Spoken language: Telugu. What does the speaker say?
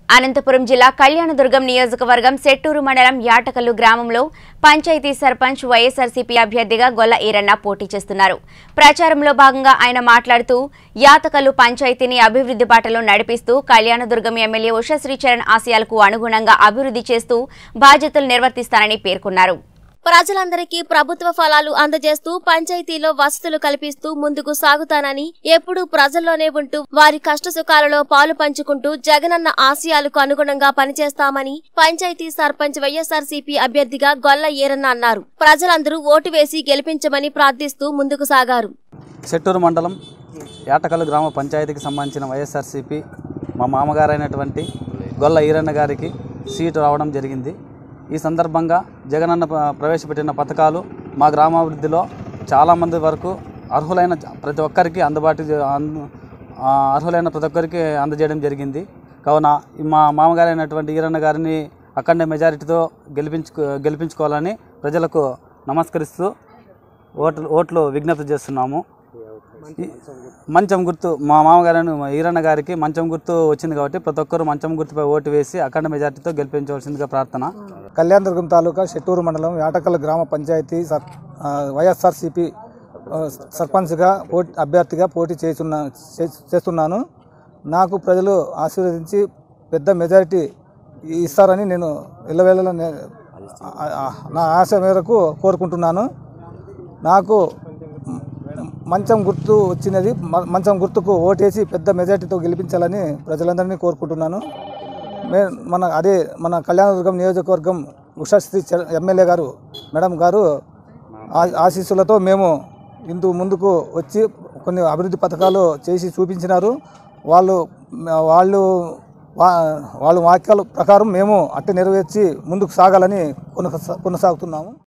అనంతపురం జిల్లా కళ్యాణదుర్గం నియోజకవర్గం సెట్టూరు మండలం యాటకల్లు గ్రామంలో పంచాయతీ సర్పంచ్ వైఎస్ఆర్సీపీ అభ్యర్థిగా గొల్ల ఈరన్న పోటీ చేస్తున్నారు ప్రచారంలో భాగంగా ఆయన మాట్లాడుతూ యాతకల్లు పంచాయతీని అభివృద్ధి బాటలో నడిపిస్తూ కళ్యాణదుర్గం ఎమ్మెల్యే ఉషశ్రీచరణ్ ఆశయాలకు అనుగుణంగా అభివృద్ధి చేస్తూ బాధ్యతలు నిర్వర్తిస్తానని పేర్కొన్నారు ప్రజలందరికీ ప్రభుత్వ ఫలాలు అందజేస్తూ పంచాయతీలో వసతులు కల్పిస్తూ ముందుకు సాగుతానని ఎప్పుడూ ప్రజల్లోనే ఉంటూ వారి కష్టసుఖాలలో పాలు పంచుకుంటూ జగనన్న ఆశయాలకు అనుగుణంగా పనిచేస్తామని పంచాయతీ సర్పంచ్ వైఎస్ఆర్సీపీ అభ్యర్థిగా గొల్ల ఈరన్న అన్నారు ప్రజలందరూ ఓటు వేసి గెలిపించమని ప్రార్థిస్తూ ముందుకు సాగారు చెట్టూరు మండలం ఏటకల్లు గ్రామ పంచాయతీకి సంబంధించిన వైఎస్ఆర్సీపీ మా మామగారైనటువంటి గొల్ల ఈరన్న గారికి సీటు రావడం జరిగింది ఈ సందర్భంగా జగనన్న ప్ర- ప్రవేశపెట్టిన పథకాలు మా గ్రామాభివృద్ధిలో చాలామంది వరకు అర్హులైన జ- ప్రతి ఒక్కరికి అందుబాటు చే- అందు- ఆ, అర్హులైన ప్రతి ఒక్కరికి అందజేయడం జరిగింది కావున ఈ మా మామగారైనటువంటి ఈరన్న గారిని అఖండ మెజారిటీతో గెలిపించుకో గెలిపించుకోవాలని ప్రజలకు నమస్కరిస్తూ ఓట్లు ఓట్లు విజ్ఞప్తి చేస్తున్నాము ఈ మంచం గుర్తు మా మామగారు ఈరన్న గారికి మంచం గుర్తు వచ్చింది కాబట్టి ప్రతి ఒక్కరు మంచం గుర్తుపై ఓటు వేసి అఖండ మెజార్టీతో గెలిపించవలసిందిగా ప్రార్థన కళ్యాణదుర్గం తాలూకా షెట్టూరు మండలం యాటకల్ గ్రామ పంచాయతీ సర్ ఆ, వైఎస్ఆర్సీపీ ఆ, సర్పంచ్గా పోటీ అభ్యర్థిగా పోటీ చేస్తున్నా చే- చేస్తున్నాను నాకు ప్రజలు ఆశీర్వదించి పెద్ద మెజారిటీ ఇస్తారని నేను ఇళ్ళవేళలో నే- ఆ- ఆ- నా ఆశ మేరకు కోరుకుంటున్నాను నాకు మంచం గుర్తు వచ్చినది మ- మంచం గుర్తుకు ఓటేసి పెద్ద మెజార్టీతో గెలిపించాలని ప్రజలందరినీ కోరుకుంటున్నాను మే మన అదే మన కళ్యాణదుర్గం నియోజకవర్గం ఉషాశ్రీ చ- ఎమ్మెల్యే గారు మేడం గారు ఆ- ఆశీస్సులతో మేము ఇందు ముందుకు వచ్చి కొన్ని అభివృద్ధి పథకాలు చేసి చూపించినారు వాళ్ళు వాళ్ళు వా- వాళ్ళ వాక్యాల ప్రకారం మేము అట్టే నెరవేర్చి ముందుకు సాగాలని కొనసా కొనసాగుతున్నాము